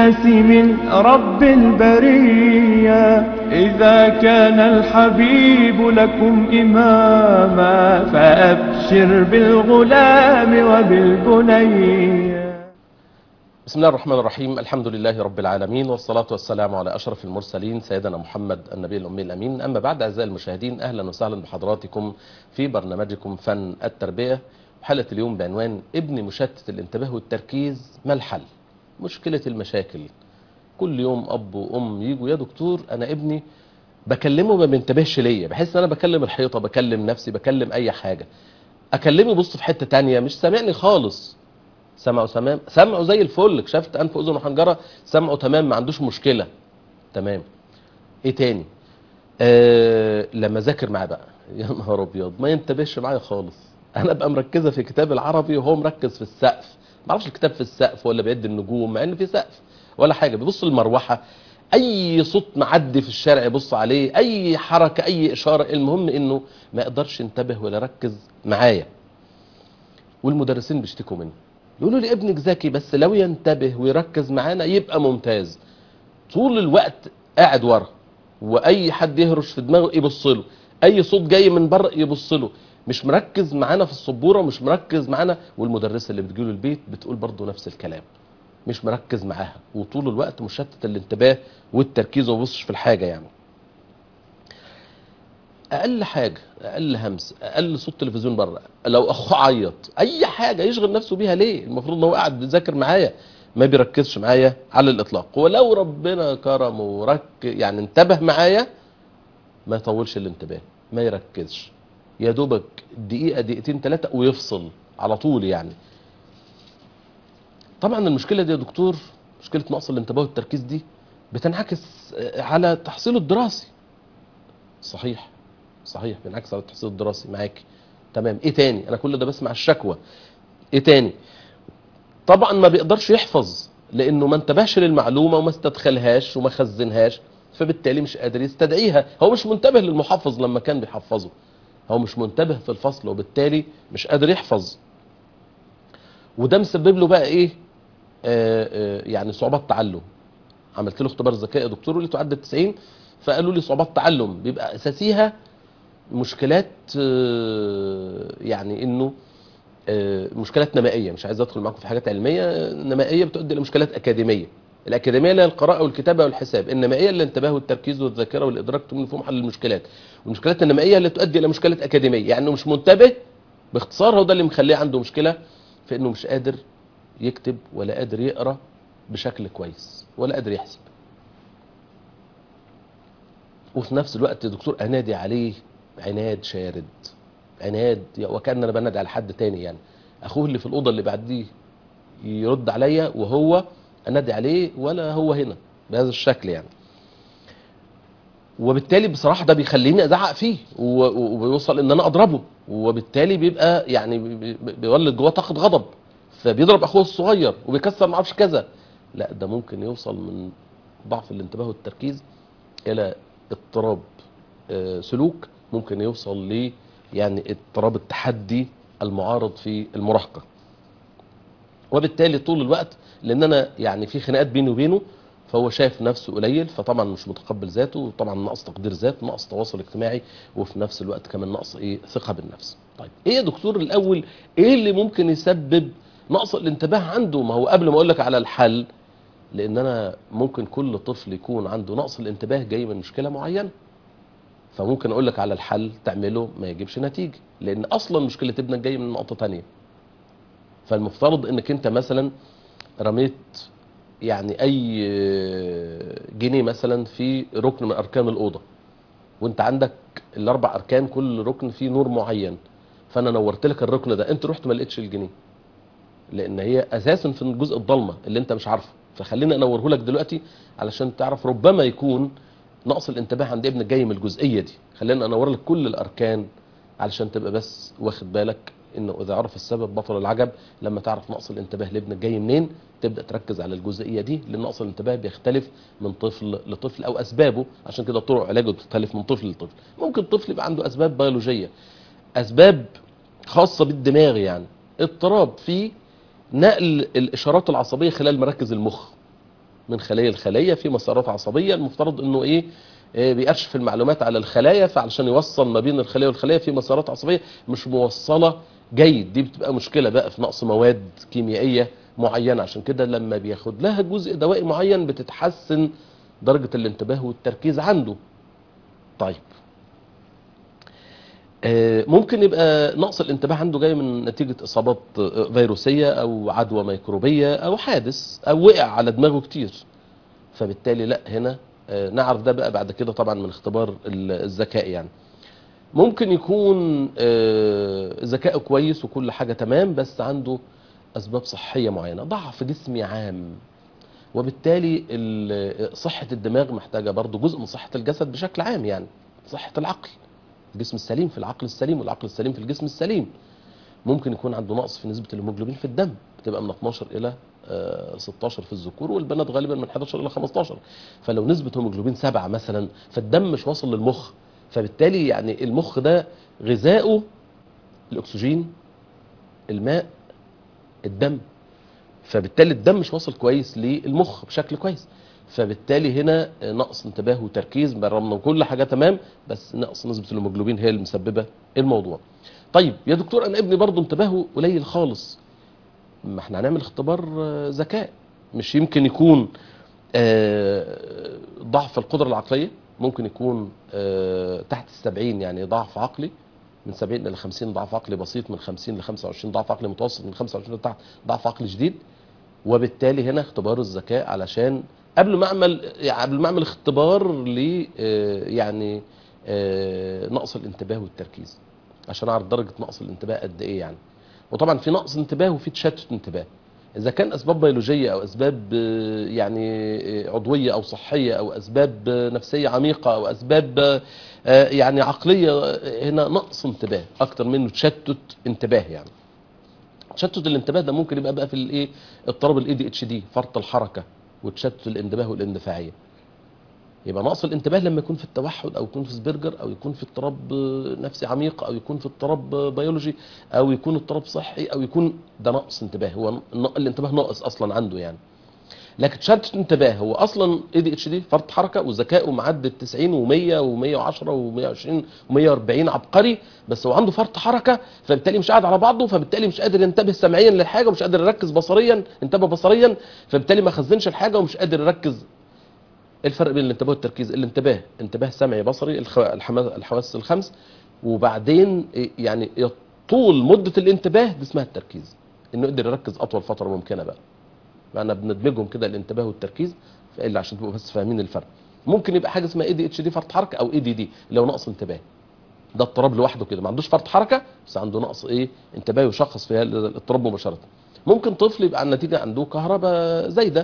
للناس من رب البرية إذا كان الحبيب لكم إماما فأبشر بالغلام وبالبنية بسم الله الرحمن الرحيم الحمد لله رب العالمين والصلاة والسلام على أشرف المرسلين سيدنا محمد النبي الأمي الأمين أما بعد أعزائي المشاهدين أهلا وسهلا بحضراتكم في برنامجكم فن التربية حلقة اليوم بعنوان ابن مشتت الانتباه والتركيز ما الحل مشكلة المشاكل كل يوم أب وأم يجوا يا دكتور أنا ابني بكلمه ما بينتبهش ليا بحس ان انا بكلم الحيطة بكلم نفسي بكلم اي حاجة اكلمه يبص في حتة تانية مش سامعني خالص سمعه تمام سمعه زي الفل كشفت انف اذن وحنجره سمعه تمام ما عندوش مشكله تمام ايه تاني آه لما ذاكر معاه بقى يا نهار ابيض ما ينتبهش معايا خالص انا ابقى مركزه في كتاب العربي وهو مركز في السقف ما اعرفش الكتاب في السقف ولا بيد النجوم مع ان في سقف ولا حاجه بيبص للمروحه اي صوت معدي في الشارع يبص عليه اي حركه اي اشاره المهم انه ما يقدرش ينتبه ولا يركز معايا والمدرسين بيشتكوا منه يقولوا لي ابنك ذكي بس لو ينتبه ويركز معانا يبقى ممتاز طول الوقت قاعد ورا واي حد يهرش في دماغه يبص له اي صوت جاي من بره يبص له مش مركز معانا في السبوره مش مركز معانا والمدرسه اللي بتجيله البيت بتقول برضه نفس الكلام مش مركز معاها وطول الوقت مشتت الانتباه والتركيز وما بيبصش في الحاجه يعني اقل حاجه اقل همس اقل صوت تلفزيون بره لو اخوه عيط اي حاجه يشغل نفسه بيها ليه المفروض ان هو قاعد بيذاكر معايا ما بيركزش معايا على الاطلاق ولو ربنا كرمه ورك يعني انتبه معايا ما يطولش الانتباه ما يركزش يا دوبك دقيقه دقيقتين ثلاثه ويفصل على طول يعني طبعا المشكله دي يا دكتور مشكله نقص الانتباه والتركيز دي بتنعكس على تحصيله الدراسي صحيح صحيح بينعكس على التحصيل الدراسي معاكي تمام ايه تاني انا كل ده بسمع الشكوى ايه تاني طبعا ما بيقدرش يحفظ لانه ما انتبهش للمعلومه وما استدخلهاش وما خزنهاش فبالتالي مش قادر يستدعيها هو مش منتبه للمحفظ لما كان بيحفظه هو مش منتبه في الفصل وبالتالي مش قادر يحفظ وده مسبب له بقى ايه آآ آآ يعني صعوبات تعلم عملت له اختبار ذكاء يا دكتور ولقيته عدى 90 فقالوا لي صعوبات تعلم بيبقى اساسيها مشكلات يعني انه مشكلات نمائيه مش عايز ادخل معاكم في حاجات علميه نمائيه بتؤدي الى مشكلات اكاديميه الاكاديميه اللي هي القراءه والكتابه والحساب النمائيه اللي الانتباه والتركيز والذاكره والادراك تكون فيهم حل المشكلات والمشكلات النمائيه اللي تؤدي الى مشكلات اكاديميه يعني انه مش منتبه باختصار هو ده اللي مخليه عنده مشكله في انه مش قادر يكتب ولا قادر يقرا بشكل كويس ولا قادر يحسب وفي نفس الوقت يا دكتور انادي عليه عناد شارد عناد وكان انا بنادي على حد تاني يعني اخوه اللي في الاوضه اللي بعديه يرد عليا وهو انادي عليه ولا هو هنا بهذا الشكل يعني وبالتالي بصراحه ده بيخليني ازعق فيه وبيوصل ان انا اضربه وبالتالي بيبقى يعني بيولد جواه طاقه غضب فبيضرب اخوه الصغير وبيكسر ما اعرفش كذا لا ده ممكن يوصل من ضعف الانتباه والتركيز الى اضطراب سلوك ممكن يوصل ل يعني اضطراب التحدي المعارض في المراهقه وبالتالي طول الوقت لان انا يعني في خناقات بيني وبينه فهو شايف نفسه قليل فطبعا مش متقبل ذاته وطبعا نقص تقدير ذات نقص تواصل اجتماعي وفي نفس الوقت كمان نقص ايه ثقه بالنفس طيب ايه يا دكتور الاول ايه اللي ممكن يسبب نقص الانتباه عنده ما هو قبل ما اقول لك على الحل لان انا ممكن كل طفل يكون عنده نقص الانتباه جاي من مشكله معينه فممكن اقول لك على الحل تعمله ما يجيبش نتيجه لان اصلا مشكله ابنك جايه من نقطه تانية فالمفترض انك انت مثلا رميت يعني اي جنيه مثلا في ركن من اركان الاوضه وانت عندك الاربع اركان كل ركن فيه نور معين فانا نورت لك الركن ده انت رحت ما لقيتش الجنيه لان هي اساسا في الجزء الضلمه اللي انت مش عارفه فخليني انوره لك دلوقتي علشان تعرف ربما يكون نقص الانتباه عند ابنك جاي من الجزئيه دي خلينا انور لك كل الاركان علشان تبقى بس واخد بالك انه اذا عرف السبب بطل العجب لما تعرف نقص الانتباه لابنك جاي منين تبدا تركز على الجزئيه دي لان نقص الانتباه بيختلف من طفل لطفل او اسبابه عشان كده طرق علاجه بتختلف من طفل لطفل ممكن طفل يبقى عنده اسباب بيولوجيه اسباب خاصه بالدماغ يعني اضطراب في نقل الاشارات العصبيه خلال مراكز المخ من خليه لخليه في مسارات عصبيه المفترض انه ايه آه، بيكشف المعلومات على الخلايا فعلشان يوصل ما بين الخليه والخليه في مسارات عصبيه مش موصله جيد دي بتبقى مشكله بقى في نقص مواد كيميائيه معينه عشان كده لما بياخد لها جزء دوائي معين بتتحسن درجه الانتباه والتركيز عنده طيب آه، ممكن يبقى نقص الانتباه عنده جاي من نتيجة إصابات آه، فيروسية أو عدوى ميكروبية أو حادث أو وقع على دماغه كتير فبالتالي لا هنا آه، نعرف ده بقى بعد كده طبعا من اختبار ال- الذكاء يعني ممكن يكون آه، ذكائه كويس وكل حاجة تمام بس عنده أسباب صحية معينة ضعف جسمي عام وبالتالي ال- صحة الدماغ محتاجة برضو جزء من صحة الجسد بشكل عام يعني صحة العقل الجسم السليم في العقل السليم والعقل السليم في الجسم السليم ممكن يكون عنده نقص في نسبة الهيموجلوبين في الدم بتبقى من 12 إلى آه، 16 في الذكور والبنات غالبا من 11 إلى 15 فلو نسبة هيموجلوبين 7 مثلا فالدم مش واصل للمخ فبالتالي يعني المخ ده غذاؤه الأكسجين الماء الدم فبالتالي الدم مش واصل كويس للمخ بشكل كويس فبالتالي هنا نقص انتباه وتركيز برغم ان كل حاجه تمام بس نقص نسبه الهيموجلوبين هي اللي مسببه الموضوع طيب يا دكتور انا ابني برضه انتباهه قليل خالص ما احنا هنعمل اختبار آه، ذكاء مش يمكن يكون آه، ضعف القدره العقليه ممكن يكون آه، تحت السبعين يعني ضعف عقلي من 70 الى 50 ضعف عقلي بسيط من 50 ل 25 ضعف عقلي متوسط من 25 لتحت ضعف عقلي شديد وبالتالي هنا اختبار الذكاء علشان قبل ما اعمل يعني قبل ما اعمل اختبار ل آه، يعني آه، نقص الانتباه والتركيز عشان اعرف درجه نقص الانتباه قد ايه يعني وطبعا في نقص انتباه وفي تشتت انتباه اذا كان اسباب بيولوجيه او اسباب آه، يعني آه، عضويه او صحيه او اسباب آه، نفسيه عميقه او اسباب آه، آه، يعني عقليه آه، هنا نقص انتباه اكتر منه تشتت انتباه يعني تشتت الانتباه ده ممكن يبقى بقى في الايه اضطراب الاي دي اتش دي فرط الحركه وتشتت الانتباه والاندفاعيه يبقى نقص الانتباه لما يكون في التوحد او يكون في سبرجر او يكون في اضطراب آه، نفسي عميق او يكون في اضطراب آه، بيولوجي او يكون اضطراب صحي او يكون ده نقص انتباه هو ن- الانتباه ناقص اصلا عنده يعني لكن تشتت انتباه هو اصلا اي دي اتش دي فرط حركه وذكائه معدي ال 90 و100 و110 و120 و140 عبقري بس هو عنده فرط حركه فبالتالي مش قاعد على بعضه فبالتالي مش قادر ينتبه سمعيا للحاجه ومش قادر يركز بصريا انتبه بصريا فبالتالي ما خزنش الحاجه ومش قادر يركز إيه الفرق بين الانتباه والتركيز الانتباه انتباه سمعي بصري الخ- الحما- الحواس الخمس وبعدين إيه يعني طول مده الانتباه دي اسمها التركيز انه يقدر يركز اطول فتره ممكنه بقى معنا بندمجهم كده الانتباه والتركيز الا عشان تبقوا بس فاهمين الفرق ممكن يبقى حاجه اسمها اي دي اتش دي فرط حركه او اي دي دي اللي هو نقص انتباه ده اضطراب لوحده كده ما عندوش فرط حركه بس عنده نقص ايه انتباه يشخص في هذا الاضطراب مباشره ممكن طفل يبقى النتيجه عنده كهرباء زايده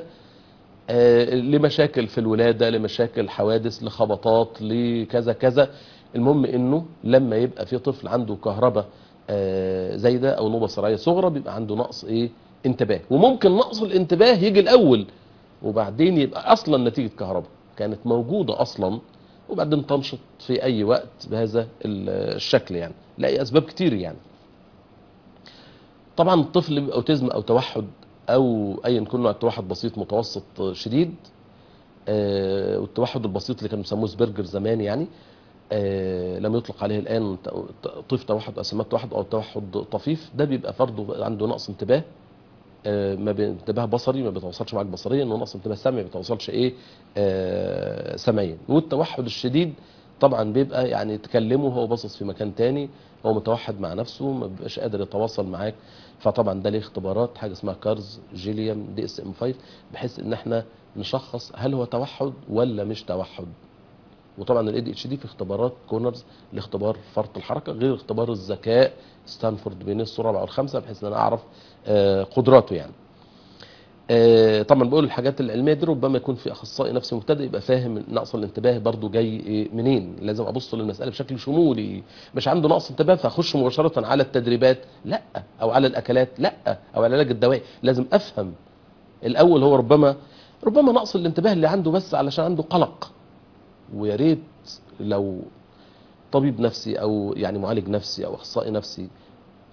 آه، لمشاكل في الولاده لمشاكل حوادث لخبطات لكذا كذا المهم انه لما يبقى في طفل عنده كهرباء آه، زايده او نوبه صناعيه صغرى بيبقى عنده نقص ايه انتباه وممكن نقص الانتباه يجي الاول وبعدين يبقى اصلا نتيجه كهرباء كانت موجوده اصلا وبعدين تنشط في اي وقت بهذا ال- الشكل يعني لاقي اسباب كتير يعني طبعا الطفل باوتيزم او توحد او ايا كان نوع التوحد بسيط متوسط شديد آه، والتوحد البسيط اللي كانوا بيسموه سبرجر زمان يعني آه، لم يطلق عليه الان ت- ت- طيف توحد اسمات توحد او توحد طفيف ده بيبقى فرده عنده نقص انتباه آه، ما بي- انتباه بصري ما بيتواصلش معاك بصريا ونقص انتباه سمعي ما بيتواصلش ايه آه، سمعيا والتوحد الشديد طبعا بيبقى يعني تكلمه هو باصص في مكان تاني هو متوحد مع نفسه ما بيبقاش قادر يتواصل معاك فطبعا ده ليه اختبارات حاجه اسمها كارز جيليام دي اس ام 5 بحيث ان احنا نشخص هل هو توحد ولا مش توحد وطبعا الاي دي اتش دي في اختبارات كونرز لاختبار فرط الحركه غير اختبار الذكاء ستانفورد بين الصوره الرابعه والخامسه بحيث ان انا اعرف آه، قدراته يعني آه، طبعا بقول الحاجات العلميه دي ربما يكون في اخصائي نفسي مبتدئ يبقى فاهم نقص الانتباه برضو جاي إيه منين لازم ابص للمساله بشكل شمولي مش عنده نقص انتباه فاخش مباشره على التدريبات لا او على الاكلات لا او على العلاج الدوائي لازم افهم الاول هو ربما ربما نقص الانتباه اللي عنده بس علشان عنده قلق ويا ريت لو طبيب نفسي او يعني معالج نفسي او اخصائي نفسي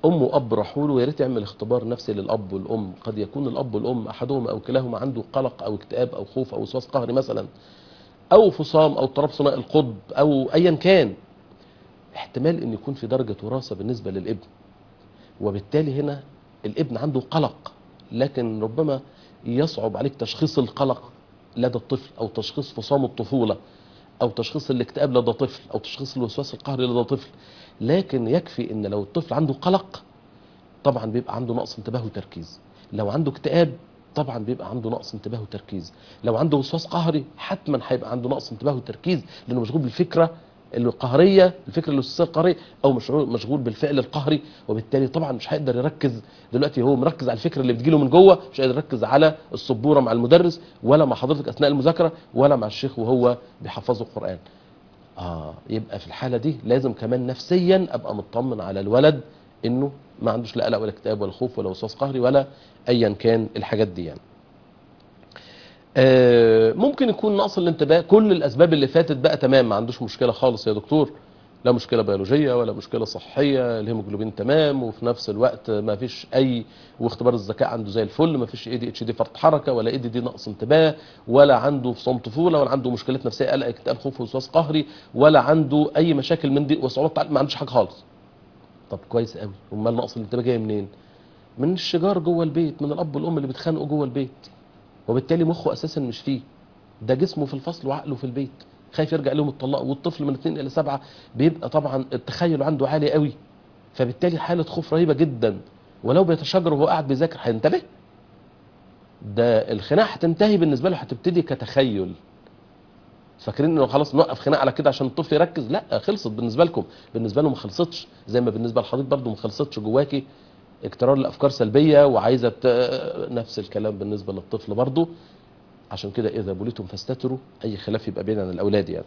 ام واب راحوا له ويا ريت يعمل اختبار نفسي للاب والام قد يكون الاب والام احدهما او كلاهما عنده قلق او اكتئاب او خوف او وسواس قهري مثلا او فصام او اضطراب ثنائي القطب او ايا كان احتمال ان يكون في درجه وراثه بالنسبه للابن وبالتالي هنا الابن عنده قلق لكن ربما يصعب عليك تشخيص القلق لدى الطفل او تشخيص فصام الطفوله او تشخيص الاكتئاب لدى طفل او تشخيص الوسواس القهري لدى طفل لكن يكفي ان لو الطفل عنده قلق طبعا بيبقى عنده نقص انتباه وتركيز لو عنده اكتئاب طبعا بيبقى عنده نقص انتباه وتركيز لو عنده وسواس قهري حتما هيبقى عنده نقص انتباه وتركيز لانه مشغول بالفكره القهريه الفكره الوسواسيه القهريه او مشغول مشغول بالفعل القهري وبالتالي طبعا مش هيقدر يركز دلوقتي هو مركز على الفكره اللي بتجيله من جوه مش قادر يركز على السبوره مع المدرس ولا مع حضرتك اثناء المذاكره ولا مع الشيخ وهو بيحفظه القران اه يبقى في الحاله دي لازم كمان نفسيا ابقى مطمن على الولد انه ما عندوش لا قلق ولا اكتئاب ولا خوف ولا وسواس قهري ولا ايا كان الحاجات دي يعني آه، ممكن يكون نقص الانتباه كل الاسباب اللي فاتت بقى تمام ما عندوش مشكله خالص يا دكتور لا مشكله بيولوجيه ولا مشكله صحيه الهيموجلوبين تمام وفي نفس الوقت ما فيش اي واختبار الذكاء عنده زي الفل ما فيش اي دي اتش دي فرط حركه ولا اي دي دي نقص انتباه ولا عنده فصام طفوله ولا عنده مشكلات نفسيه قلق اكتئاب خوف وسواس قهري ولا عنده اي مشاكل من دي وصعوبات تعلم ما عندوش حاجه خالص طب كويس قوي امال نقص الانتباه جاي منين من الشجار جوه البيت من الاب والام اللي بيتخانقوا جوه البيت وبالتالي مخه اساسا مش فيه ده جسمه في الفصل وعقله في البيت خايف يرجع لهم الطلاق والطفل من 2 الى 7 بيبقى طبعا التخيل عنده عالي قوي فبالتالي حاله خوف رهيبه جدا ولو بيتشاجر وهو قاعد بيذاكر هينتبه ده الخناقه هتنتهي بالنسبه له هتبتدي كتخيل فاكرين انه خلاص نوقف خناقه على كده عشان الطفل يركز لا خلصت بالنسبه لكم بالنسبه له ما خلصتش زي ما بالنسبه لحضرتك برضه ما خلصتش جواكي اكترار لافكار سلبيه وعايزه ت- نفس الكلام بالنسبه للطفل برضه عشان كده اذا بليتم فاستتروا اي خلاف يبقى بعيد عن الاولاد يعني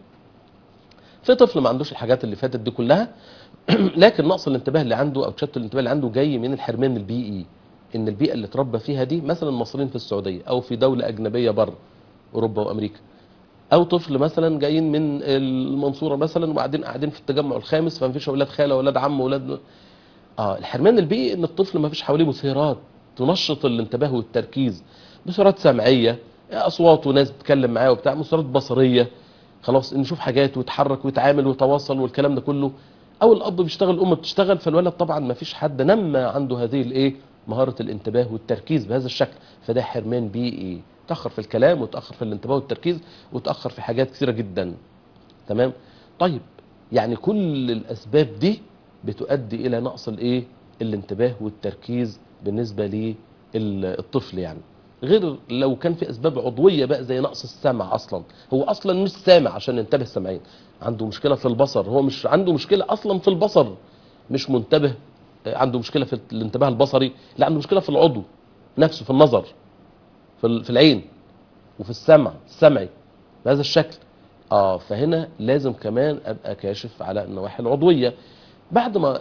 في طفل ما عندوش الحاجات اللي فاتت دي كلها لكن نقص الانتباه اللي عنده او تشتت الانتباه اللي عنده جاي من الحرمان البيئي ان البيئه اللي اتربى فيها دي مثلا المصريين في السعوديه او في دوله اجنبيه بره اوروبا وامريكا او طفل مثلا جايين من المنصوره مثلا وبعدين قاعدين في التجمع الخامس فمفيش اولاد خاله واولاد عم واولاد اه الحرمان البيئي ان الطفل ما فيش حواليه مثيرات تنشط الانتباه والتركيز مثيرات سمعيه اصوات وناس بتتكلم معاه وبتاع مثيرات بصريه خلاص نشوف حاجات ويتحرك ويتعامل ويتواصل والكلام ده كله او الاب بيشتغل الام بتشتغل فالولد طبعا ما فيش حد نمى عنده هذه الايه مهاره الانتباه والتركيز بهذا الشكل فده حرمان بيئي تاخر في الكلام وتاخر في الانتباه والتركيز وتاخر في حاجات كثيره جدا تمام طيب يعني كل الاسباب دي بتؤدي الى نقص الايه الانتباه والتركيز بالنسبه للطفل يعني غير لو كان في اسباب عضويه بقى زي نقص السمع اصلا هو اصلا مش سامع عشان ينتبه السمعين عنده مشكله في البصر هو مش عنده مشكله اصلا في البصر مش منتبه آه، عنده مشكله في الانتباه البصري لا عنده مشكله في العضو نفسه في النظر في ال- في العين وفي السمع السمعي بهذا الشكل اه فهنا لازم كمان ابقى كاشف على النواحي العضويه بعد ما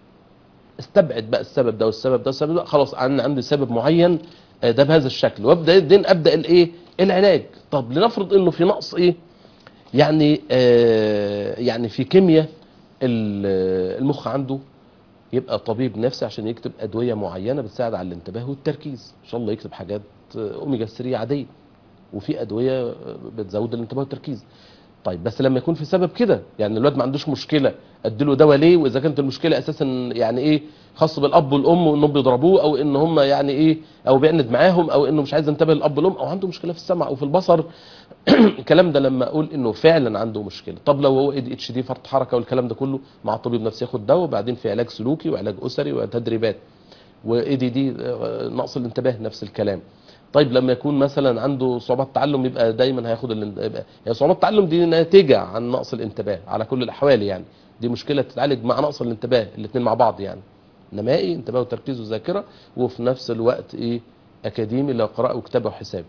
استبعد بقى السبب ده والسبب ده والسبب ده خلاص انا عندي سبب معين آه، ده بهذا الشكل وابدا دين ابدا الايه العلاج طب لنفرض انه في نقص ايه يعني آه يعني في كيمياء ال- المخ عنده يبقى طبيب نفسي عشان يكتب ادويه معينه بتساعد على الانتباه والتركيز ان شاء الله يكتب حاجات آه، اوميجا 3 عاديه وفي ادويه آه، بتزود الانتباه والتركيز طيب بس لما يكون في سبب كده يعني الواد ما عندوش مشكله اديله دواء ليه واذا كانت المشكله اساسا يعني ايه خاص بالاب والام وانهم بيضربوه او ان هم يعني ايه او بيعند معاهم او انه مش عايز ينتبه للاب والام او عنده مشكله في السمع او في البصر الكلام ده لما اقول انه فعلا عنده مشكله طب لو هو اي دي اتش دي فرط حركه والكلام ده كله مع طبيب نفسي ياخد دواء وبعدين في علاج سلوكي وعلاج اسري وتدريبات واي دي دي آه، نقص الانتباه نفس الكلام طيب لما يكون مثلا عنده صعوبات تعلم يبقى دايما هياخد الان- يبقى هي صعوبات التعلم دي ناتجه عن نقص الانتباه على كل الاحوال يعني دي مشكله تتعالج مع نقص الانتباه الاثنين مع بعض يعني نمائي انتباه وتركيز وذاكره وفي نفس الوقت ايه اكاديمي لو قراءه وكتابه وحساب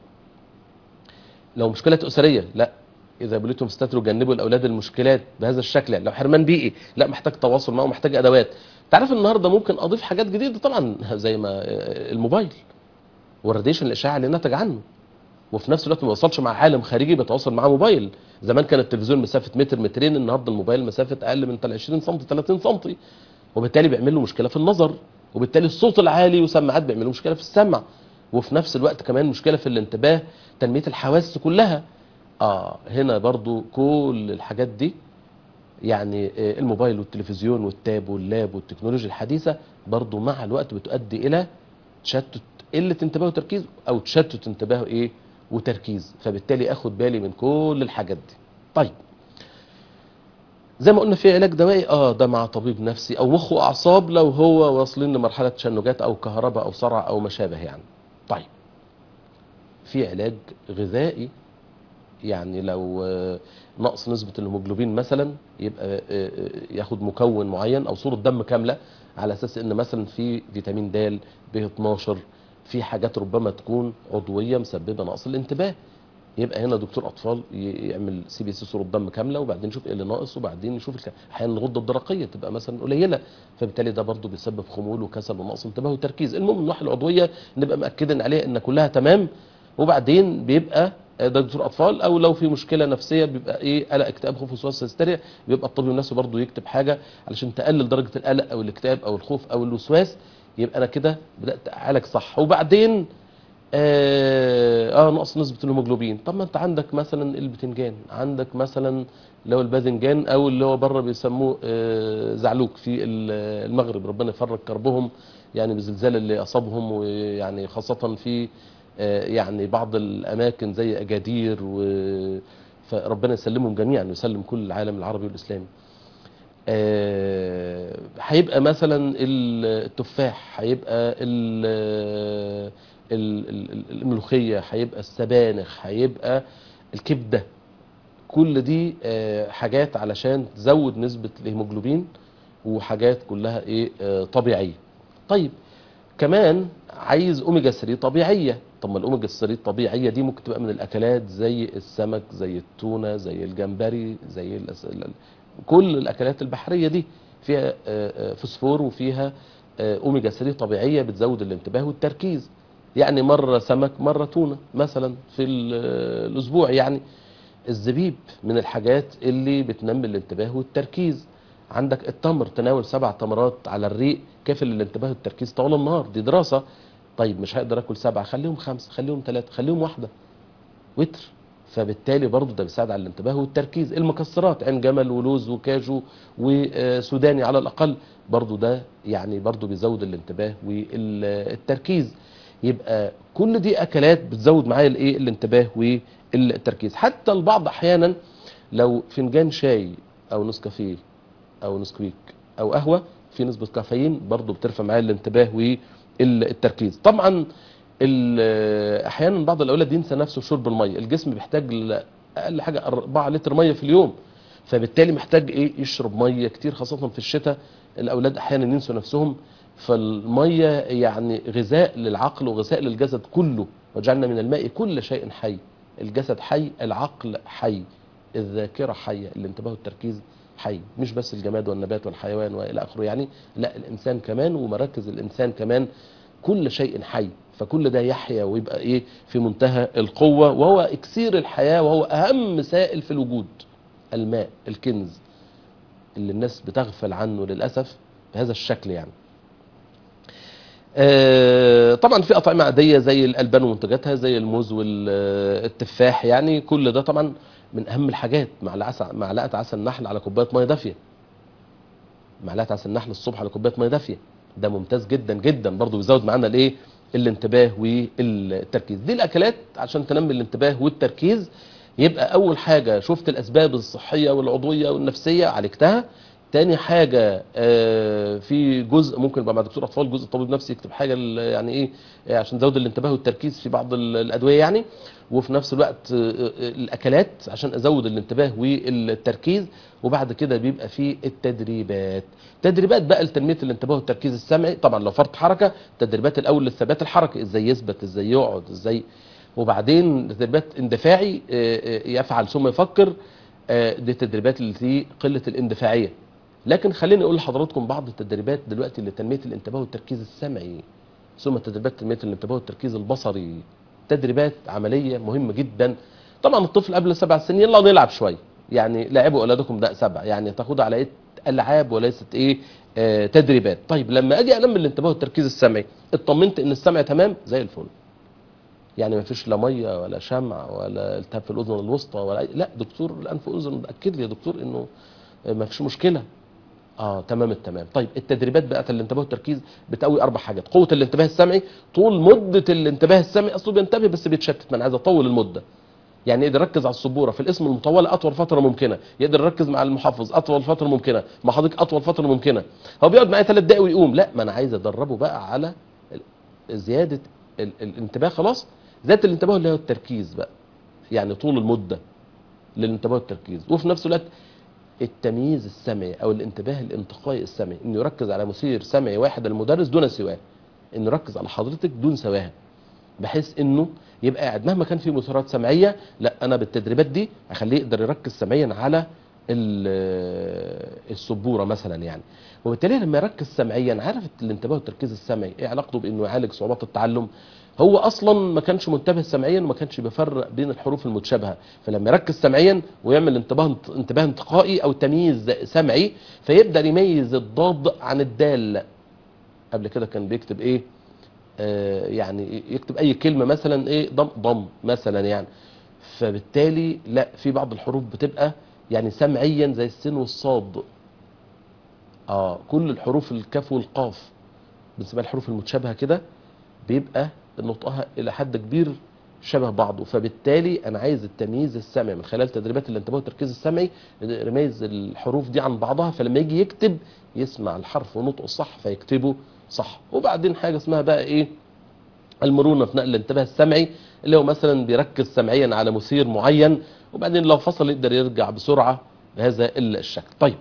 لو مشكلة أسرية لا إذا بليتم استتروا جنبوا الأولاد المشكلات بهذا الشكل يعني لو حرمان بيئي لا محتاج تواصل معه محتاج أدوات تعرف النهاردة ممكن أضيف حاجات جديدة طبعا زي ما آه، الموبايل والراديشن الإشعاعي اللي نتج عنه وفي نفس الوقت ما بيوصلش مع عالم خارجي بيتواصل معاه موبايل زمان كان التلفزيون مسافة متر مترين النهارده الموبايل مسافة أقل من 20 سم 30 سم وبالتالي بيعمل له مشكلة في النظر وبالتالي الصوت العالي وسماعات بيعملوا مشكله في السمع وفي نفس الوقت كمان مشكله في الانتباه تنميه الحواس كلها اه هنا برضو كل الحاجات دي يعني آه، الموبايل والتلفزيون والتاب واللاب والتكنولوجيا الحديثه برضو مع الوقت بتؤدي الى تشتت قله انتباه وتركيز او تشتت انتباه ايه وتركيز فبالتالي اخد بالي من كل الحاجات دي طيب زي ما قلنا في علاج دوائي اه ده مع طبيب نفسي او مخ واعصاب لو هو واصلين لمرحله تشنجات او كهرباء او صرع او ما شابه يعني طيب في علاج غذائي يعني لو آه، نقص نسبة الهيموجلوبين مثلا يبقى آه، آه، ياخد مكون معين او صورة دم كاملة على اساس ان مثلا في فيتامين د ب 12 في حاجات ربما تكون عضوية مسببة نقص الانتباه يبقى هنا دكتور اطفال ي- يعمل سي بي سي صوره دم كامله وبعدين يشوف ايه اللي ناقص وبعدين يشوف الك- احيانا الغده الدرقيه تبقى مثلا قليله فبالتالي ده برضه بيسبب خمول وكسل ونقص انتباه وتركيز المهم النواحي العضويه نبقى مأكدين عليها ان كلها تمام وبعدين بيبقى ده دكتور اطفال او لو في مشكله نفسيه بيبقى ايه قلق اكتئاب خوف وسواس هستيريا بيبقى الطبيب النفسي برضه يكتب حاجه علشان تقلل درجه القلق او الاكتئاب او الخوف او الوسواس يبقى انا كده بدات اعالج صح وبعدين اه, آه نقص نسبه الهيموجلوبين طب ما انت عندك مثلا البتنجان عندك مثلا اللي هو الباذنجان او اللي هو بره بيسموه آه زعلوك في ال- المغرب ربنا يفرج كربهم يعني بالزلزال اللي اصابهم ويعني خاصه في آه يعني بعض الاماكن زي اجادير و فربنا يسلمهم جميعا ويسلم كل العالم العربي والاسلامي آه، هيبقى مثلا التفاح هيبقى ال- ال- ال- الملوخيه هيبقى السبانخ هيبقى الكبده كل دي آه، حاجات علشان تزود نسبه الهيموجلوبين وحاجات كلها ايه آه، طبيعيه طيب كمان عايز اوميجا 3 طبيعيه طب ما الاوميجا 3 الطبيعيه دي ممكن تبقى من الاكلات زي السمك زي التونه زي الجمبري زي الأس- ال- كل الاكلات البحريه دي فيها آه، آه، فوسفور وفيها آه، اوميجا 3 طبيعيه بتزود الانتباه والتركيز يعني مره سمك مره تونه مثلا في ال- آه، الاسبوع يعني الزبيب من الحاجات اللي بتنمي الانتباه والتركيز عندك التمر تناول سبع تمرات على الريق كافل للانتباه والتركيز طول النهار دي دراسة طيب مش هقدر اكل سبعة خليهم خمسة خليهم ثلاثة خليهم واحدة وتر فبالتالي برضو ده بيساعد على الانتباه والتركيز المكسرات عين جمل ولوز وكاجو وسوداني على الاقل برضو ده يعني برضو بيزود الانتباه والتركيز يبقى كل دي اكلات بتزود معايا الايه الانتباه والتركيز حتى البعض احيانا لو فنجان شاي او نسكافيه او نسكويك او قهوه في نسبه كافيين برضو بترفع معايا الانتباه والتركيز طبعا ال- احيانا بعض الاولاد ينسى نفسه شرب الميه الجسم بيحتاج ل- اقل حاجه 4 لتر ميه في اليوم فبالتالي محتاج ايه يشرب ميه كتير خاصه في الشتاء الاولاد احيانا ينسوا نفسهم فالميه يعني غذاء للعقل وغذاء للجسد كله وجعلنا من الماء كل شيء حي الجسد حي العقل حي الذاكره حيه الانتباه والتركيز حي مش بس الجماد والنبات والحيوان والى اخره يعني لا الانسان كمان ومراكز الانسان كمان كل شيء حي فكل ده يحيا ويبقى ايه في منتهى القوه وهو اكسير الحياه وهو اهم سائل في الوجود الماء الكنز اللي الناس بتغفل عنه للاسف بهذا الشكل يعني آه، طبعا في اطعمه عاديه زي الالبان ومنتجاتها زي الموز والتفاح يعني كل ده طبعا من اهم الحاجات معلقه عسل- معلقه عسل نحل على كوبايه ميه دافيه معلقه عسل نحل الصبح على كوبايه ميه دافيه ده ممتاز جدا جدا برضو بيزود معانا الايه الانتباه والتركيز دي الاكلات عشان تنمي الانتباه والتركيز يبقى اول حاجه شفت الاسباب الصحيه والعضويه والنفسيه عالجتها تاني حاجة آه، في جزء ممكن يبقى مع دكتور أطفال جزء طبيب نفسي يكتب حاجة ال- يعني إيه آه، عشان تزود الانتباه والتركيز في بعض ال- الأدوية يعني وفي نفس الوقت آه، آه، الأكلات عشان أزود الانتباه والتركيز وبعد كده بيبقى في التدريبات تدريبات بقى لتنمية الانتباه والتركيز السمعي طبعا لو فرط حركة تدريبات الأول للثبات الحركي إزاي يثبت إزاي يقعد إزاي وبعدين تدريبات اندفاعي آه، آه، يفعل ثم يفكر آه، دي تدريبات اللي قلة الاندفاعية لكن خليني اقول لحضراتكم بعض التدريبات دلوقتي لتنميه الانتباه والتركيز السمعي ثم تدريبات تنميه الانتباه والتركيز البصري تدريبات عمليه مهمه جدا طبعا الطفل قبل سبع سنين يلا نلعب شويه يعني لعبوا اولادكم ده سبع يعني تاخدها على ايه العاب وليست ايه آه تدريبات طيب لما اجي انمي الانتباه والتركيز السمعي اطمنت ان السمع تمام زي الفل يعني ما فيش لا ميه ولا شمع ولا التهاب في الاذن الوسطى ولا أي... لا دكتور الانف واذن اكد لي يا دكتور انه ما فيش مشكله اه تمام التمام طيب التدريبات بقى الانتباه والتركيز بتقوي اربع حاجات قوه الانتباه السمعي طول مده الانتباه السمعي اصله بينتبه بس بيتشتت ما انا عايز اطول المده يعني يقدر يركز على السبوره في الاسم المطوله اطول فتره ممكنه يقدر يركز مع المحفظ اطول فتره ممكنه مع حضرتك اطول فتره ممكنه هو بيقعد معايا ثلاث دقايق ويقوم لا ما انا عايز ادربه بقى على زياده ال- الانتباه خلاص ذات الانتباه اللي هو التركيز بقى يعني طول المده للانتباه والتركيز وفي نفس الوقت التمييز السمعي او الانتباه الانتقائي السمعي انه يركز على مثير سمعي واحد المدرس دون سواه انه يركز على حضرتك دون سواها بحيث انه يبقى قاعد مهما كان في مثيرات سمعيه لا انا بالتدريبات دي اخليه يقدر يركز سمعيا على ال- السبوره مثلا يعني وبالتالي لما يركز سمعيا عارف الانتباه والتركيز السمعي ايه علاقته بانه يعالج صعوبات التعلم هو اصلا ما كانش منتبه سمعيا وما كانش بيفرق بين الحروف المتشابهه فلما يركز سمعيا ويعمل انتباه انتباه انتقائي او تمييز سمعي فيبدا يميز الضاد عن الدال قبل كده كان بيكتب ايه آه يعني يكتب اي كلمه مثلا ايه ضم ضم مثلا يعني فبالتالي لا في بعض الحروف بتبقى يعني سمعيا زي السين والصاد اه كل الحروف الكاف والقاف بنسميها الحروف المتشابهه كده بيبقى نطقها الى حد كبير شبه بعضه فبالتالي انا عايز التمييز السمعي من خلال تدريبات الانتباه والتركيز السمعي يميز الحروف دي عن بعضها فلما يجي يكتب يسمع الحرف ونطقه صح فيكتبه صح وبعدين حاجه اسمها بقى ايه المرونه في نقل الانتباه السمعي اللي هو مثلا بيركز سمعيا على مثير معين وبعدين لو فصل يقدر يرجع بسرعه بهذا الشكل طيب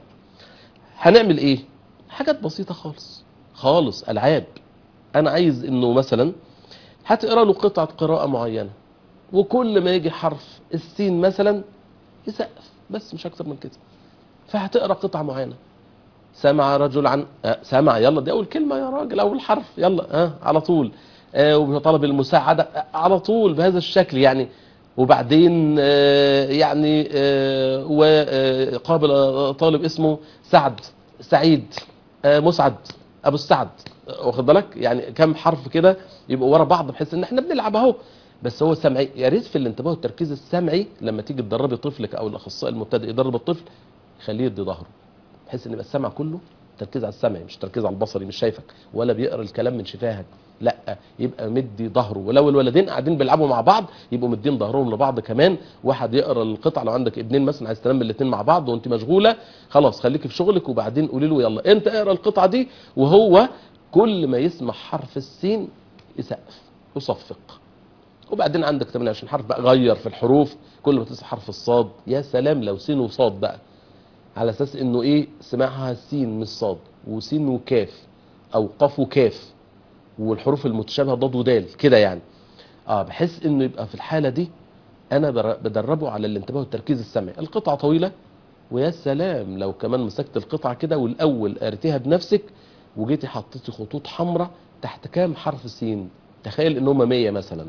هنعمل ايه حاجات بسيطه خالص خالص العاب انا عايز انه مثلا هتقرا له قطعه قراءه معينه وكل ما يجي حرف السين مثلا يسقف بس مش اكتر من كده فهتقرا قطعه معينه سمع رجل عن آه سمع يلا دي اول كلمه يا راجل اول حرف يلا اه على طول آه وطلب المساعده آه على طول بهذا الشكل يعني وبعدين آه يعني آه وقابل طالب اسمه سعد سعيد آه مسعد ابو السعد واخد بالك يعني كم حرف كده يبقوا ورا بعض بحيث ان احنا بنلعب اهو بس هو سمعي يا ريت في الانتباه والتركيز السمعي لما تيجي تدربي طفلك او الاخصائي المبتدئ يدرب الطفل خليه يدي ظهره بحيث ان يبقى السمع كله تركيز على السمعي مش تركيز على البصري مش شايفك ولا بيقرا الكلام من شفاهك لا يبقى مدي ظهره ولو الولدين قاعدين بيلعبوا مع بعض يبقوا مدين ظهرهم لبعض كمان واحد يقرا القطعه لو عندك ابنين مثلا عايز تنام الاثنين مع بعض وانت مشغوله خلاص خليكي في شغلك وبعدين قولي له يلا انت اقرا القطعه دي وهو كل ما يسمع حرف السين يسقف يصفق وبعدين عندك 28 حرف بقى غير في الحروف كل ما تسمع حرف الصاد يا سلام لو سين وصاد بقى على اساس انه ايه سمعها سين مش صاد وسين وكاف او قاف وكاف والحروف المتشابهه ضاد ودال كده يعني اه بحيث انه يبقى في الحاله دي انا بدربه على الانتباه والتركيز السمعي القطعه طويله ويا سلام لو كمان مسكت القطعه كده والاول قريتيها بنفسك وجيتي حطيتي خطوط حمراء تحت كام حرف سين تخيل ان هم 100 مثلا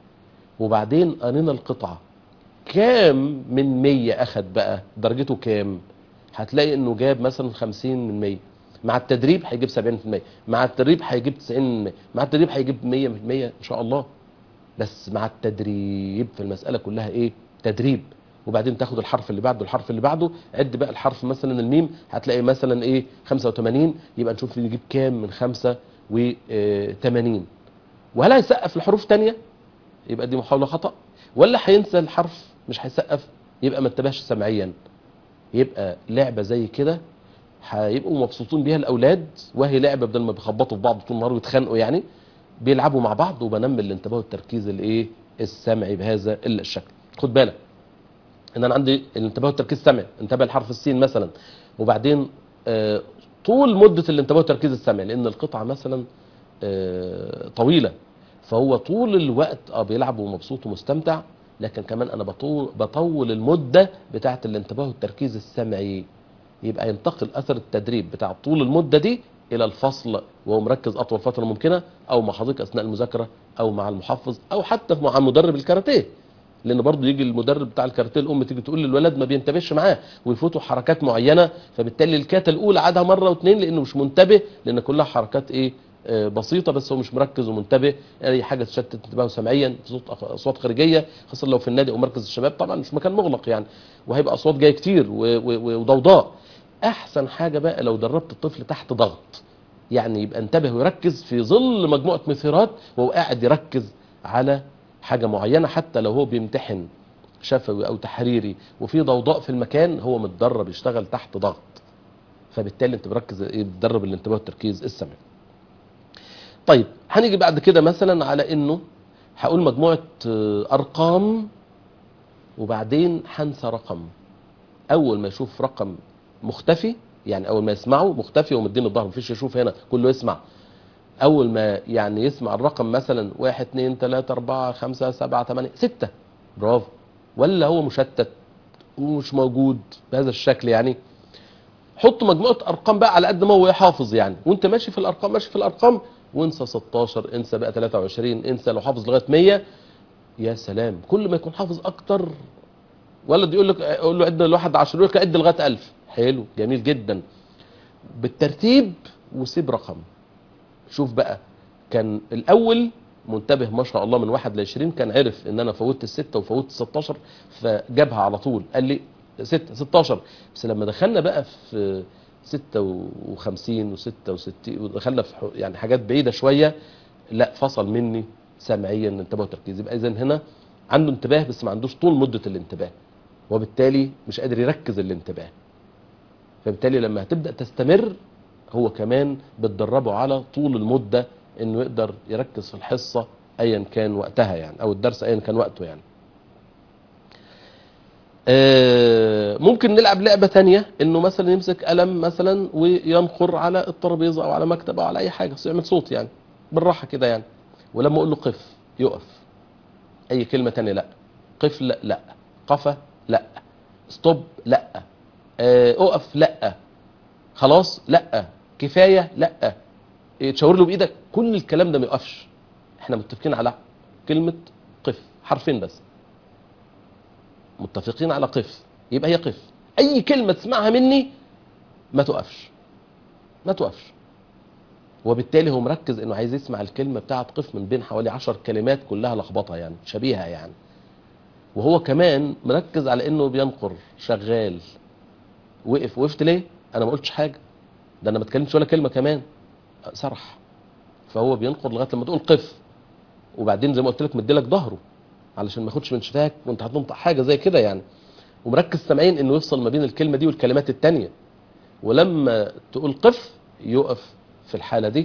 وبعدين قرينا القطعه كام من 100 اخد بقى درجته كام هتلاقي انه جاب مثلا 50 من 100 مع التدريب هيجيب 70% مع التدريب هيجيب 90% مع التدريب هيجيب 100% ان شاء الله بس مع التدريب في المساله كلها ايه تدريب وبعدين تاخد الحرف اللي بعده الحرف اللي بعده عد بقى الحرف مثلا الميم هتلاقي مثلا ايه 85 يبقى نشوف يجيب كام من 85 وهل هيسقف لحروف تانية يبقى دي محاوله خطا ولا هينسى الحرف مش هيسقف يبقى ما انتبهش سمعيا يبقى لعبه زي كده هيبقوا مبسوطين بيها الاولاد وهي لعبه بدل ما بيخبطوا في بعض طول النهار ويتخانقوا يعني بيلعبوا مع بعض وبنمي الانتباه والتركيز الايه السمعي بهذا الشكل خد بالك ان انا عندي الانتباه والتركيز السمعي انتبه لحرف السين مثلا وبعدين آه طول مده الانتباه والتركيز السمعي لان القطعه مثلا آه طويله فهو طول الوقت اه بيلعب ومبسوط ومستمتع لكن كمان انا بطول, بطول المده بتاعه الانتباه والتركيز السمعي يبقى ينتقل اثر التدريب بتاع طول المده دي الى الفصل وهو مركز اطول فتره ممكنه او مع حضرتك اثناء المذاكره او مع المحفظ او حتى مع مدرب الكاراتيه لان برضه يجي المدرب بتاع الكاراتيه الام تيجي تقول للولد ما بينتبهش معاه ويفوتوا حركات معينه فبالتالي الكاتا الاولى عادها مره واثنين لانه مش منتبه لان كلها حركات ايه آه، بسيطه بس هو مش مركز ومنتبه اي حاجه تشتت انتباهه سمعيا صوت اصوات خارجيه خاصه لو في النادي او مركز الشباب طبعا مش مكان مغلق يعني وهيبقى اصوات جايه كتير و- و- وضوضاء احسن حاجه بقى لو دربت الطفل تحت ضغط يعني يبقى انتبه ويركز في ظل مجموعه مثيرات وهو قاعد يركز على حاجه معينه حتى لو هو بيمتحن شفوي او تحريري وفي ضوضاء في المكان هو متدرب يشتغل تحت ضغط فبالتالي انت بركز ايه بتدرب الانتباه والتركيز السمعي طيب هنيجي بعد كده مثلا على انه هقول مجموعه آه، ارقام وبعدين هنسى رقم اول ما يشوف رقم مختفي يعني اول ما يسمعه مختفي ومدين الظهر مفيش يشوف هنا كله يسمع اول ما يعني يسمع الرقم مثلا واحد اتنين تلاتة اربعة خمسة سبعة تمانية ستة برافو ولا هو مشتت ومش موجود بهذا الشكل يعني حط مجموعة ارقام بقى على قد ما هو يحافظ يعني وانت ماشي في الارقام ماشي في الارقام وانسى 16 انسى بقى 23 انسى لو حافظ لغاية 100 يا سلام كل ما يكون حافظ اكتر ولد يقول لك يقول له عد الواحد 10 يقول لك عد لغايه 1000 حلو جميل جدا بالترتيب وسيب رقم شوف بقى كان الاول منتبه ما شاء الله من واحد ل 20 كان عرف ان انا فوتت الستة وفوتت 16 فجابها على طول قال لي 6 16 بس لما دخلنا بقى في 56 و66 ودخلنا في ح- يعني حاجات بعيده شويه لا فصل مني سمعيا انتباه وتركيز يبقى اذا هنا عنده انتباه بس ما عندوش طول مده الانتباه وبالتالي مش قادر يركز الانتباه فبالتالي لما هتبدا تستمر هو كمان بتدربه على طول المده انه يقدر يركز في الحصه ايا كان وقتها يعني او الدرس ايا كان وقته يعني آه، ممكن نلعب لعبة تانية انه مثلا يمسك قلم مثلا وينقر على الترابيزة او على مكتب او على اي حاجة بس يعمل صوت يعني بالراحة كده يعني ولما اقول له قف يقف اي كلمة تانية لا قف لا لا قفا لا ستوب لا آه، اقف لا خلاص لا كفاية لا إيه، تشاور له بايدك كل الكلام ده ما يقفش احنا متفقين على كلمة قف حرفين بس متفقين على قف يبقى هي قف اي كلمة تسمعها مني ما تقفش ما تقفش وبالتالي هو مركز انه عايز يسمع الكلمة بتاعت قف من بين حوالي عشر كلمات كلها لخبطة يعني شبيهة يعني وهو كمان مركز على انه بينقر شغال وقف وقفت ليه انا ما قلتش حاجة ده انا ما اتكلمتش ولا كلمة كمان سرح فهو بينقر لغايه لما تقول قف وبعدين زي ما قلت لك مديلك ظهره علشان ما ياخدش من شفاك وانت هتنطق حاجه زي كده يعني ومركز سامعين انه يفصل ما بين الكلمه دي والكلمات التانية ولما تقول قف يقف في الحاله دي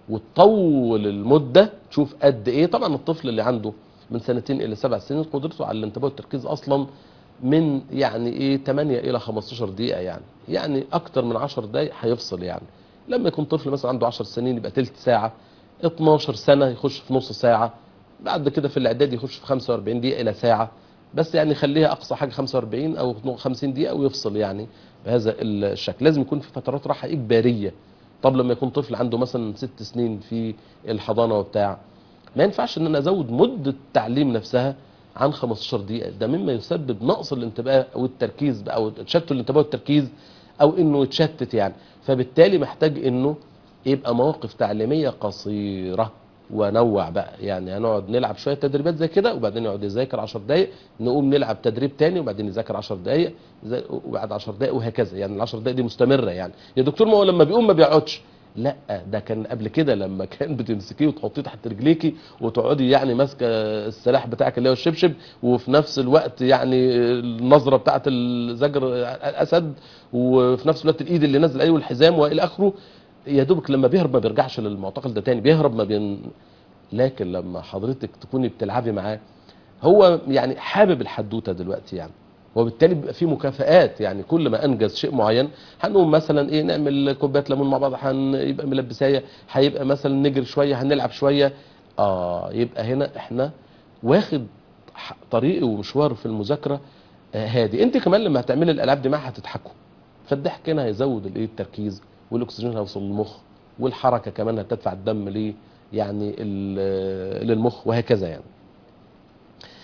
وتطول المده تشوف قد ايه طبعا الطفل اللي عنده من سنتين الى سبع سنين قدرته على الانتباه والتركيز اصلا من يعني ايه 8 الى 15 دقيقه يعني يعني اكتر من 10 دقائق هيفصل يعني لما يكون طفل مثلا عنده 10 سنين يبقى تلت ساعه 12 سنه يخش في نص ساعه بعد كده في الاعداد يخش في 45 دقيقه الى ساعه بس يعني خليها اقصى حاجه 45 او 50 دقيقه ويفصل يعني بهذا الشكل لازم يكون في فترات راحه اجباريه طب لما يكون طفل عنده مثلا ست سنين في الحضانه وبتاع ما ينفعش ان انا ازود مده التعليم نفسها عن 15 دقيقه ده مما يسبب نقص الانتباه او التركيز بقى او تشتت الانتباه والتركيز او انه يتشتت يعني فبالتالي محتاج انه يبقى مواقف تعليميه قصيره ونوع بقى يعني هنقعد نلعب شويه تدريبات زي كده وبعدين يقعد يذاكر 10 دقائق نقوم نلعب تدريب تاني وبعدين يذاكر 10 دقائق زي- وبعد 10 دقائق وهكذا يعني ال 10 دقائق دي مستمره يعني يا دكتور ما هو لما بيقوم ما بيقعدش لا ده كان قبل كده لما كان بتمسكيه وتحطيه تحت رجليكي وتقعدي يعني ماسكه السلاح بتاعك اللي هو الشبشب وفي نفس الوقت يعني النظره بتاعت الزجر الاسد وفي نفس الوقت الايد اللي نازل عليه والحزام والى اخره يا دوبك لما بيهرب ما بيرجعش للمعتقل ده تاني بيهرب ما بين لكن لما حضرتك تكوني بتلعبي معاه هو يعني حابب الحدوته دلوقتي يعني وبالتالي بيبقى في مكافآت يعني كل ما انجز شيء معين هنقوم مثلا ايه نعمل كوبايه ليمون مع بعض هيبقى ملبسايه هيبقى مثلا نجري شويه هنلعب شويه اه يبقى هنا احنا واخد ح- طريقه ومشواره في المذاكره آه هادي انت كمان لما هتعملي الالعاب دي معاه هتضحكوا فالضحك هنا هيزود الايه التركيز والاكسجين هيوصل للمخ والحركه كمان هتدفع الدم ليه يعني ال- للمخ وهكذا يعني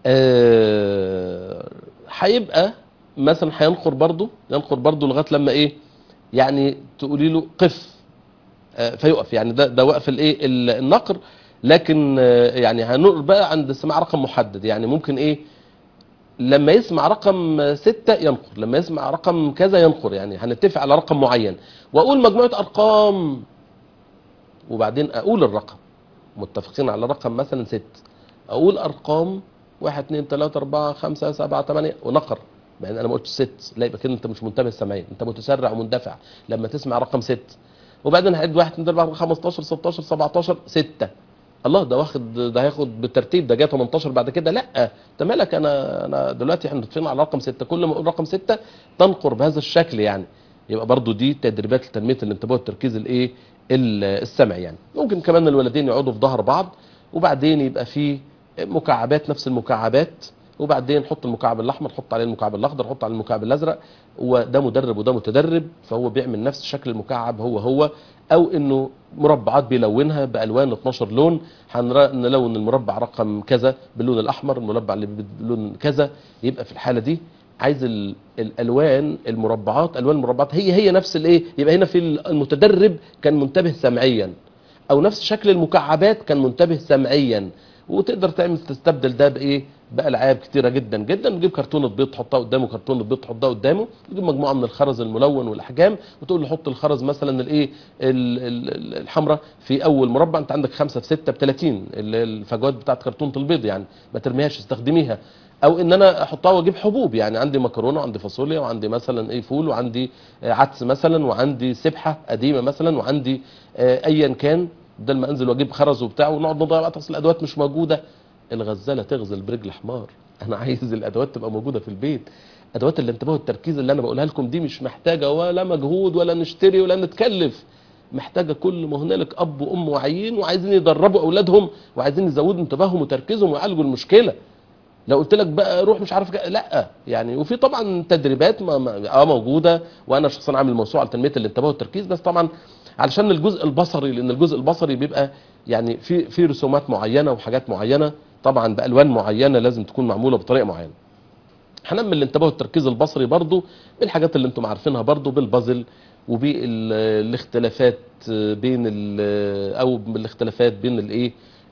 آه، هيبقى مثلا هينقر برضه ينقر برضه لغايه لما ايه يعني تقولي له قف آه، فيقف يعني ده ده وقف الايه ال- النقر لكن آه، يعني هنقر بقى عند سماع رقم محدد يعني ممكن ايه لما يسمع رقم ستة ينقر لما يسمع رقم كذا ينقر يعني هنتفق على رقم معين واقول مجموعة ارقام وبعدين اقول الرقم متفقين على رقم مثلا ست اقول ارقام واحد اتنين تلاتة اربعة خمسة سبعة تمانية ونقر يعني انا ما قلتش ست لا يبقى كده انت مش منتبه سمعيا انت متسرع ومندفع لما تسمع رقم ست وبعدين هعد واحد اتنين تلاته اربعة خمسة 15 16 17 ستة الله ده واخد ده هياخد بالترتيب ده جاي 18 بعد كده لا انت مالك انا انا دلوقتي احنا متفقين على رقم 6 كل ما اقول رقم 6 تنقر بهذا الشكل يعني يبقى برضو دي تدريبات لتنميه الانتباه والتركيز الايه ال- السمعي يعني ممكن كمان الولدين يقعدوا في ظهر بعض وبعدين يبقى في مكعبات نفس المكعبات وبعدين حط المكعب الاحمر حط عليه المكعب الاخضر حط عليه المكعب الازرق وده مدرب وده متدرب فهو بيعمل نفس شكل المكعب هو هو او انه مربعات بيلونها بالوان 12 لون هنلون المربع رقم كذا باللون الاحمر المربع اللي باللون كذا يبقى في الحاله دي عايز ال- الالوان المربعات الوان المربعات هي هي نفس الايه يبقى هنا في المتدرب كان منتبه سمعيا او نفس شكل المكعبات كان منتبه سمعيا وتقدر تعمل تستبدل ده بايه بالعاب كتيره جدا جدا تجيب كرتونه بيض تحطها قدامه كرتونه بيض تحطها قدامه تجيب مجموعه من الخرز الملون والاحجام وتقول له حط الخرز مثلا الايه ال- ال- ال- الحمراء في اول مربع انت عندك خمسة في ستة ب 30 ال- الفجوات بتاعت كرتونه البيض يعني ما ترميهاش استخدميها او ان انا احطها واجيب حبوب يعني عندي مكرونه وعندي فاصوليا وعندي مثلا ايه فول وعندي آه، عدس مثلا وعندي سبحه قديمه مثلا وعندي آه، ايا كان بدل ما انزل واجيب خرز وبتاع ونقعد نضيع وقت اصل الادوات مش موجوده الغزاله تغزل برجل حمار انا عايز الادوات تبقى موجوده في البيت ادوات الانتباه والتركيز اللي انا بقولها لكم دي مش محتاجه ولا مجهود ولا نشتري ولا نتكلف محتاجه كل ما هنالك اب وام واعيين وعايزين يدربوا اولادهم وعايزين يزودوا انتباههم وتركيزهم ويعالجوا المشكله لو قلت لك بقى روح مش عارف كده لا يعني وفي طبعا تدريبات ما ما- اه موجوده وانا شخصيا عامل موسوعه لتنميه الانتباه والتركيز بس طبعا علشان الجزء البصري لان الجزء البصري بيبقى يعني في في رسومات معينه وحاجات معينه طبعا بالوان معينه لازم تكون معموله بطريقه معينه هنعمل الانتباه والتركيز البصري برضو بالحاجات اللي انتم عارفينها برضو بالبازل وبالاختلافات بين ال- او بالاختلافات بين الايه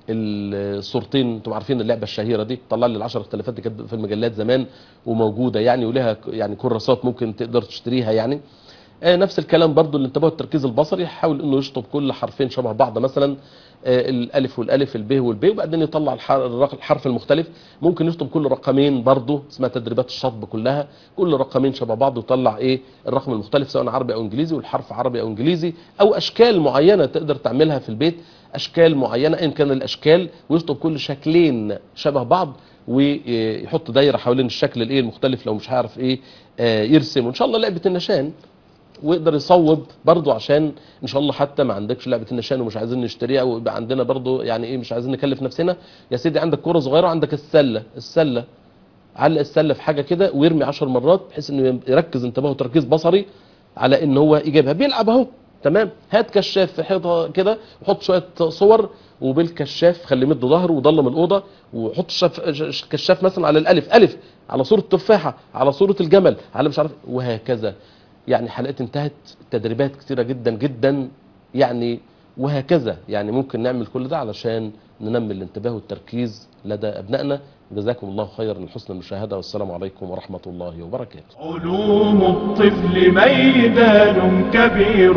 الصورتين انتم عارفين اللعبه الشهيره دي طلع لي العشر اختلافات دي كانت في المجلات زمان وموجوده يعني ولها ك- يعني كراسات ممكن تقدر تشتريها يعني آه، نفس الكلام برضو الانتباه والتركيز البصري يحاول انه يشطب كل حرفين شبه بعض مثلا آه، الالف والالف الب والب وبعدين يطلع الح- الرق- الحرف المختلف ممكن يشطب كل رقمين برضو اسمها تدريبات الشطب كلها كل رقمين شبه بعض ويطلع ايه الرقم المختلف سواء عربي او انجليزي والحرف عربي او انجليزي او اشكال معينه تقدر تعملها في البيت اشكال معينه ان كان الاشكال ويشطب كل شكلين شبه بعض ويحط دايره حوالين الشكل الايه المختلف لو مش عارف ايه آه، يرسم وان شاء الله لعبه النشان ويقدر يصوب برضو عشان ان شاء الله حتى ما عندكش لعبه النشان ومش عايزين نشتريها ويبقى عندنا برضو يعني ايه مش عايزين نكلف نفسنا يا سيدي عندك كره صغيره وعندك السله السله علق السله في حاجه كده ويرمي 10 مرات بحيث انه يركز انتباهه وتركيز بصري على ان هو يجيبها بيلعب اهو تمام هات كشاف في حيطه كده وحط شويه صور وبالكشاف خليه مد ظهره وضلم الاوضه وحط الشف... ش- كشاف مثلا على الالف الف على صوره تفاحه على صوره الجمل على مش عارف وهكذا يعني حلقات انتهت تدريبات كتيره جدا جدا يعني وهكذا يعني ممكن نعمل كل ده علشان ننمي الانتباه والتركيز لدى ابنائنا جزاكم الله خيرا من حسن المشاهده والسلام عليكم ورحمه الله وبركاته علوم الطفل ميدان كبير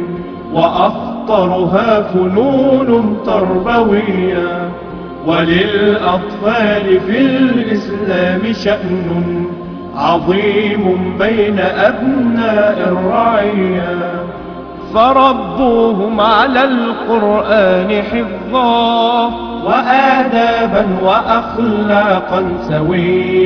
وأخطرها فنون تربوية وللأطفال في الإسلام شأن عظيم بين أبناء الرعية فربوهم على القرآن حفظا وآدابا وأخلاقا سويا